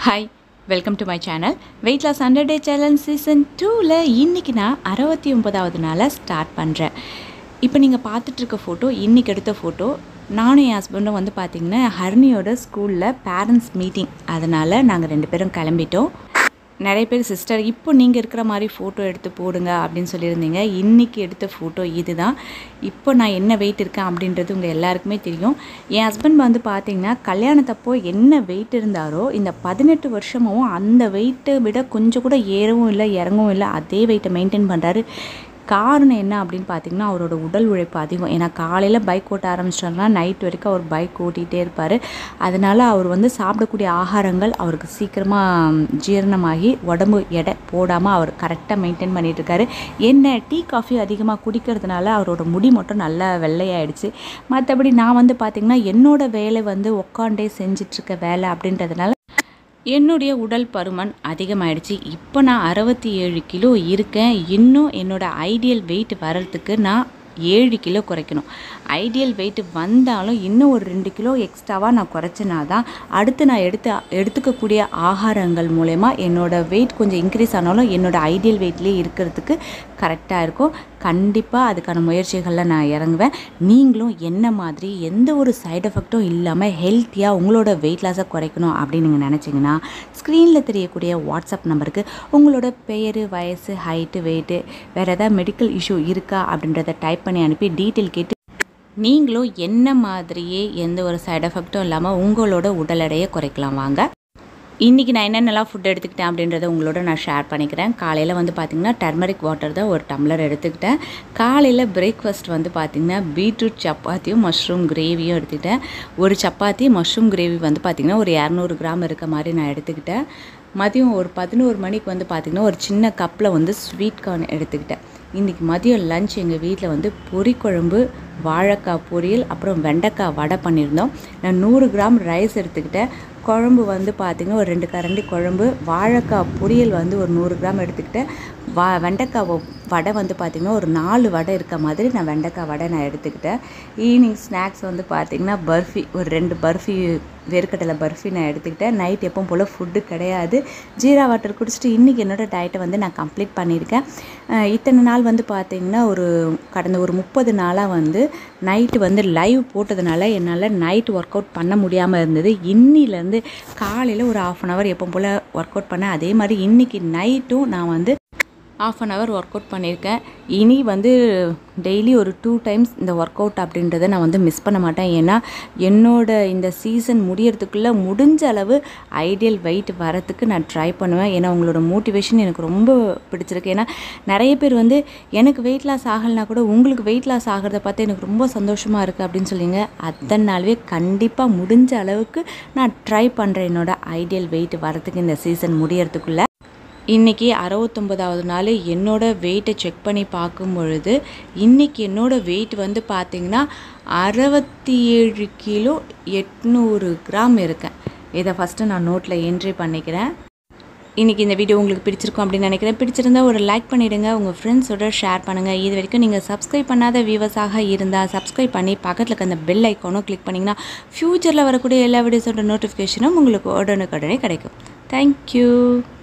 hi welcome to my channel weight loss hundred day challenge season டூவில் இன்றைக்கி நான் அறுபத்தி ஒன்பதாவது நாளாக ஸ்டார்ட் பண்ணுறேன் இப்போ நீங்கள் பார்த்துட்ருக்க ஃபோட்டோ இன்றைக்கி எடுத்த ஃபோட்டோ நானும் என் ஹஸ்பண்டும் வந்து பார்த்திங்கன்னா ஹர்னியோட ஸ்கூலில் பேரண்ட்ஸ் மீட்டிங் அதனால் நாங்கள் ரெண்டு பேரும் கிளம்பிட்டோம் நிறைய பேர் சிஸ்டர் இப்போ நீங்கள் இருக்கிற மாதிரி ஃபோட்டோ எடுத்து போடுங்க அப்படின்னு சொல்லியிருந்தீங்க இன்றைக்கி எடுத்த ஃபோட்டோ இது தான் இப்போ நான் என்ன வெயிட் இருக்கேன் அப்படின்றது உங்கள் எல்லாருக்குமே தெரியும் என் ஹஸ்பண்ட் வந்து பார்த்தீங்கன்னா கல்யாணத்தப்போ என்ன வெயிட் இருந்தாரோ இந்த பதினெட்டு வருஷமும் அந்த வெயிட்டை விட கொஞ்சம் கூட ஏறவும் இல்லை இறங்கவும் இல்லை அதே வெயிட்டை மெயின்டைன் பண்ணுறாரு காரணம் என்ன அப்படின்னு பார்த்தீங்கன்னா அவரோட உடல் உழைப்பு அதிகம் ஏன்னா காலையில் பைக் ஓட்ட ஆரம்பிச்சிட்டோம்னா நைட் வரைக்கும் அவர் பைக் ஓட்டிகிட்டே இருப்பார் அதனால் அவர் வந்து சாப்பிடக்கூடிய ஆகாரங்கள் அவருக்கு சீக்கிரமாக ஜீரணமாகி உடம்பு எடை போடாமல் அவர் கரெக்டாக மெயின்டைன் பண்ணிட்டு இருக்காரு என்ன டீ காஃபி அதிகமாக குடிக்கிறதுனால அவரோட முடி மட்டும் நல்லா வெள்ளையாயிடுச்சு மற்றபடி நான் வந்து பார்த்திங்கன்னா என்னோட வேலை வந்து உக்காண்டே செஞ்சிட்ருக்க வேலை அப்படின்றதுனால என்னுடைய உடல் பருமன் அதிகமாயிடுச்சு இப்போ நான் அறுபத்தி ஏழு கிலோ இருக்கேன் இன்னும் என்னோட ஐடியல் வெயிட் வர்றதுக்கு நான் ஏழு கிலோ குறைக்கணும் ஐடியல் வெயிட் வந்தாலும் இன்னும் ஒரு ரெண்டு கிலோ எக்ஸ்ட்ராவாக நான் குறைச்சனா தான் அடுத்து நான் எடுத்து எடுத்துக்கக்கூடிய ஆகாரங்கள் மூலயமா என்னோட வெயிட் கொஞ்சம் இன்க்ரீஸ் ஆனாலும் என்னோட ஐடியல் வெயிட்லேயே இருக்கிறதுக்கு கரெக்டாக இருக்கும் கண்டிப்பாக அதுக்கான முயற்சிகளில் நான் இறங்குவேன் நீங்களும் என்ன மாதிரி எந்த ஒரு சைடு எஃபெக்ட்டும் இல்லாமல் ஹெல்த்தியாக உங்களோட வெயிட் லாஸை குறைக்கணும் அப்படின்னு நீங்கள் நினச்சிங்கன்னா ஸ்க்ரீனில் தெரியக்கூடிய வாட்ஸ்அப் நம்பருக்கு உங்களோட பெயர் வயசு ஹைட்டு வெயிட்டு வேறு ஏதாவது மெடிக்கல் இஷ்யூ இருக்கா அப்படின்றத டைப் பண்ணி அனுப்பி டீட்டெயில் கேட்டு நீங்களும் என்ன மாதிரியே எந்த ஒரு சைடு எஃபெக்ட்டும் இல்லாமல் உங்களோட உடல் எடையை குறைக்கலாம் வாங்க இன்றைக்கி நான் என்னென்னலாம் ஃபுட் எடுத்துக்கிட்டேன் அப்படின்றத உங்களோட நான் ஷேர் பண்ணிக்கிறேன் காலையில் வந்து பார்த்திங்கன்னா டர்மரிக் வாட்டர் தான் ஒரு டம்ளர் எடுத்துக்கிட்டேன் காலையில் பிரேக்ஃபாஸ்ட் வந்து பார்த்திங்கன்னா பீட்ரூட் சப்பாத்தியும் மஷ்ரூம் கிரேவியும் எடுத்துக்கிட்டேன் ஒரு சப்பாத்தி மஷ்ரூம் கிரேவி வந்து பார்த்திங்கன்னா ஒரு இரநூறு கிராம் இருக்க மாதிரி நான் எடுத்துக்கிட்டேன் மதியம் ஒரு பதினோரு மணிக்கு வந்து பார்த்திங்கன்னா ஒரு சின்ன கப்பில் வந்து ஸ்வீட் கார்ன் எடுத்துக்கிட்டேன் இன்றைக்கி மதியம் லஞ்ச் எங்கள் வீட்டில் வந்து பொரிக்குழம்பு வாழைக்காய் பொரியல் அப்புறம் வெண்டைக்காய் வடை பண்ணியிருந்தோம் நான் நூறு கிராம் ரைஸ் எடுத்துக்கிட்டேன் குழம்பு வந்து பார்த்திங்கன்னா ஒரு ரெண்டு கரண்டி குழம்பு வாழைக்காய் பொரியல் வந்து ஒரு நூறு கிராம் எடுத்துக்கிட்டேன் வா வெண்டைக்காய் வடை வந்து பார்த்திங்கன்னா ஒரு நாலு வடை இருக்க மாதிரி நான் வெண்டைக்காய் வடை நான் எடுத்துக்கிட்டேன் ஈவினிங் ஸ்நாக்ஸ் வந்து பார்த்திங்கன்னா பர்ஃபி ஒரு ரெண்டு பர்ஃபி வேர்க்கடலை பர்ஃபி நான் எடுத்துக்கிட்டேன் நைட் எப்பவும் போல் ஃபுட்டு கிடையாது ஜீரா வாட்டர் குடிச்சிட்டு இன்றைக்கி என்னோடய டயட்டை வந்து நான் கம்ப்ளீட் பண்ணியிருக்கேன் இத்தனை நாள் வந்து பார்த்திங்கன்னா ஒரு கடந்த ஒரு முப்பது நாளாக வந்து நைட்டு வந்து லைவ் போட்டதுனால என்னால் நைட் ஒர்க் அவுட் பண்ண முடியாமல் இருந்தது இன்னிலேருந்து காலையில் ஒரு ஆஃப் அன் ஹவர் எப்போ போல் ஒர்க் அவுட் பண்ணேன் அதே மாதிரி இன்றைக்கி நைட்டும் நான் வந்து half an hour workout பண்ணியிருக்கேன் இனி வந்து டெய்லி ஒரு டூ டைம்ஸ் இந்த ஒர்க் அவுட் அப்படின்றத நான் வந்து மிஸ் பண்ண மாட்டேன் ஏன்னா என்னோட இந்த சீசன் முடியறதுக்குள்ளே முடிஞ்ச அளவு ஐடியல் வெயிட் வரத்துக்கு நான் ட்ரை பண்ணுவேன் ஏன்னா உங்களோட மோட்டிவேஷன் எனக்கு ரொம்ப பிடிச்சிருக்கு ஏன்னா நிறைய பேர் வந்து எனக்கு வெயிட் லாஸ் ஆகலைனா கூட உங்களுக்கு வெயிட் லாஸ் ஆகிறத பார்த்து எனக்கு ரொம்ப சந்தோஷமாக இருக்குது அப்படின்னு சொல்லிங்க அதனாலவே கண்டிப்பாக முடிஞ்ச அளவுக்கு நான் ட்ரை பண்ணுறேன் என்னோட ஐடியல் வெயிட் வரத்துக்கு இந்த சீசன் முடியறதுக்குள்ளே இன்றைக்கி அறுபத்தொம்பதாவது நாள் என்னோடய வெயிட்டை செக் பண்ணி பார்க்கும் பொழுது இன்றைக்கி என்னோடய வெயிட் வந்து பார்த்திங்கன்னா அறுபத்தி ஏழு கிலோ எட்நூறு கிராம் இருக்கேன் இதை ஃபஸ்ட்டு நான் நோட்டில் என்ட்ரி பண்ணிக்கிறேன் இன்றைக்கி இந்த வீடியோ உங்களுக்கு பிடிச்சிருக்கும் அப்படின்னு நினைக்கிறேன் பிடிச்சிருந்தா ஒரு லைக் பண்ணிவிடுங்க உங்கள் ஃப்ரெண்ட்ஸோட ஷேர் பண்ணுங்கள் இது வரைக்கும் நீங்கள் சப்ஸ்கிரைப் பண்ணாத வியூவர்ஸாக இருந்தால் சப்ஸ்கிரைப் பண்ணி பக்கத்தில் இருக்க அந்த பெல் ஐக்கானும் கிளிக் பண்ணிங்கன்னா ஃப்யூச்சரில் வரக்கூடிய எல்லா வீடியோஸோட நோட்டிஃபிகேஷனும் உங்களுக்கு உடனுக்குடனே கிடைக்கும் தேங்க்யூ